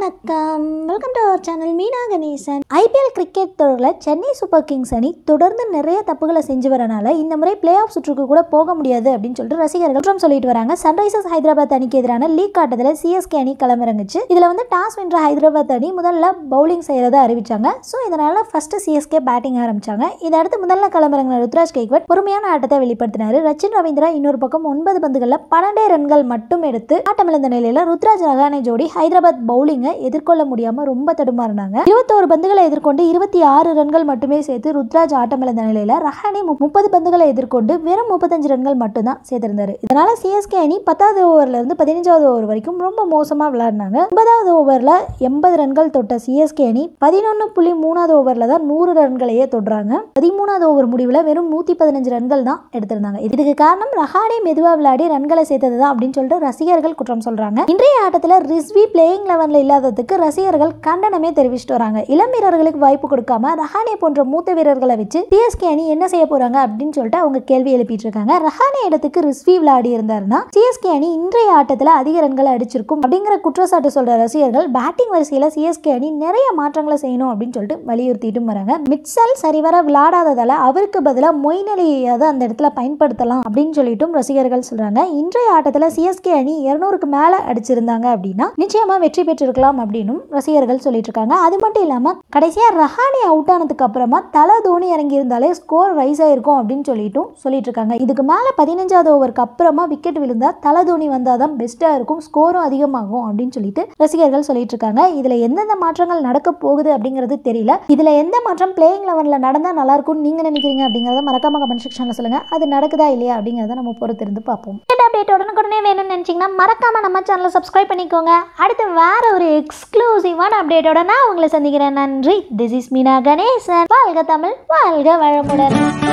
வணக்கம் welcome to our channel Meena Ganesan IPL cricket தொடரில் Chennai super Kings அணி தொடர்ந்து நிறைய தப்புகளை செஞ்சு வரனால இந்த முறை பிளே ஆஃப் சுற்றுக்கு கூட போக முடியாது அப்படின்னு சொல்லிட்டு ரசிகர்கள் குற்றம் சொல்லிட்டு வராங்க சன்ரைசர்ஸ் ஹைதராபாத் அணிக்கு எதிரான லீக் ஆட்டத்தில் சிஎஸ்கே அணி களமிறங்குச்சு இதில் வந்து டாஸ் வென்ற ஹைதராபாத் அணி முதல்ல பவுலிங் செய்யறதை அறிவிச்சாங்க ஸோ இதனால ஃபர்ஸ்ட் சிஎஸ்கே பேட்டிங் ஆரம்பிச்சாங்க இதை அடுத்து முதல்ல களமிறங்கின ருத்ராஜ் கெய்க்வட் பொறுமையான ஆட்டத்தை வெளிப்படுத்தினாரு ரச்சின் ரவீந்திரா இன்னொரு பக்கம் ஒன்பது பந்துகளில் பன்னெண்டே ரன்கள் மட்டும் எடுத்து ஆட்டமிழந்த நிலையில ருத்ராஜ் ரகானே ஜோடி ஹைதராபாத் பவுலிங்கை எதிர்கொள்ள முடியாம ரொம்ப தடுமாறினாங்க இருபத்தோரு பந்துகளை எதிர்கொண்டு இருபத்தி ஆறு ரன்கள் மட்டுமே சேர்த்து ருத்ராஜ் ஆட்டமிழந்த நிலையில ரஹானே மு- முப்பது பந்துகளை எதிர்கொண்டு வெறும் முப்பத்தஞ்சு ரன்கள் மட்டும்தான் சேர்த்திருந்தாரு இதனால சிஎஸ்கே அணி பத்தாவது ஓவர்ல இருந்து பதினஞ்சாவது ஓவர் வரைக்கும் ரொம்ப மோசமா விளையாடினாங்க ஒன்பதாவது ஓவர்ல எண்பது ரன்கள் தொட்ட சிஎஸ்கே அணி பதினொன்று புள்ளி மூணாவது ஓவர்ல தான் நூறு ரன்களையே தொடுறாங்க பதிமூணாவது ஓவர் முடிவில் வெறும் நூற்றி பதினஞ்சு ரன்கள் தான் எடுத்திருந்தாங்க இதுக்கு காரணம் ரஹானே மெதுவாக விளையாடி ரன்களை சேர்த்தது தான் அப்படின்னு சொல்லிட்டு ரசிகர்கள் குற்றம் சொல்றாங்க இன்றைய ஆட்டத்தில் ரிஸ்வி பிளேயிங் லெவனில் இல்லாததுக்கு ரசிகர்கள் கண்டனமே தெரிவிச்சிட்டு வராங்க இளம் வீரர்களுக்கு வாய்ப்பு கொடுக்காம ரஹானே போன்ற மூத்த வீரர்களை வச்சு சிஎஸ்கே அணி என்ன செய்ய போறாங்க அப்படின்னு சொல்லிட்டு அவங்க கேள்வி எழுப்பிட்டு இருக்காங்க ரஹானே இடத்துக்கு ரிஸ்வி விளையாடி இருந்தாருன்னா சிஎஸ்கே அணி இன்றைய ஆட்டத்தில் அதிக ரன்களை அடிச்சிருக்கும் அப்படிங்கிற குற்றச்சாட்டு சொல்ற ரசிகர்கள் பேட்டிங் வரிசையில் சிஎஸ்கே அணி நிறைய மாற்றங்களை செய்யணும் அப்படின்னு சொல்லிட்டு வலியுறுத்திட்டும் வராங்க மிட்சல் சரிவர விளையாடாததால அவருக்கு பதிலாக மொயின் அலியாவது அந்த இடத்துல பயன்படுத்தலாம் அப்படின்னு சொல்லிட்டும் ரசிகர்கள் சொல்றாங்க இன்றைய ஆட்டத்தில் சிஎஸ்கே அணி இருநூறுக்கு மேலே அடிச்சிருந்தாங்க அப்படின்னா நிச்சயமா வெற்றி பெற்றிருக்கலாம் அப்படின்னும் ரசிகர்கள் சொல்லிட்டு இருக்காங்க அது மட்டும் இல்லாம கடைசியா ரஹானே அவுட் ஆனதுக்கு அப்புறமா தலை தோனி இறங்கி இருந்தாலே ஸ்கோர் ரைஸ் ஆயிருக்கும் அப்படின்னு சொல்லிட்டும் சொல்லிட்டு இருக்காங்க இதுக்கு மேல பதினஞ்சாவது ஓவருக்கு அப்புறமா விக்கெட் விழுந்தா தலை தோனி வந்தாதான் பெஸ்டா இருக்கும் ஸ்கோரும் அதிகமாகும் அப்படின்னு சொல்லிட்டு ரசிகர்கள் சொல்லிட்டு இருக்காங்க இதுல எந்தெந்த மாற்றங்கள் நடக்க போகுது அப்படிங்கிறது தெரியல இதுல எந்த மாற்றம் பிளேயிங் லெவன்ல நடந்தா நல்லா இருக்கும்னு நீங்க நினைக்கிறீங்க அப்படிங்கறத மறக்காம கமெண்ட் செக்ஷன்ல சொல்லுங்க அது நடக்குதா இல்லையா அப்படிங்கறத நம்ம பொறுத்திருந்து பார்ப்போம் அப்டேட் உடனுக்குடனே வேணும்னு நினைச்சீங்கன்னா மறக்காம நம்ம சேனலை சப்ஸ்கிரைப் பண்ணிக்கோங்க அடுத்து வேற ஒரு எக்ஸ்க்ளூசிவான அப்டேட்டோட நான் உங்களை சந்திக்கிறேன் நன்றி திஸ் இஸ் மீனா கணேசன் வாழ்க தமிழ் வாழ்க வளமுடன்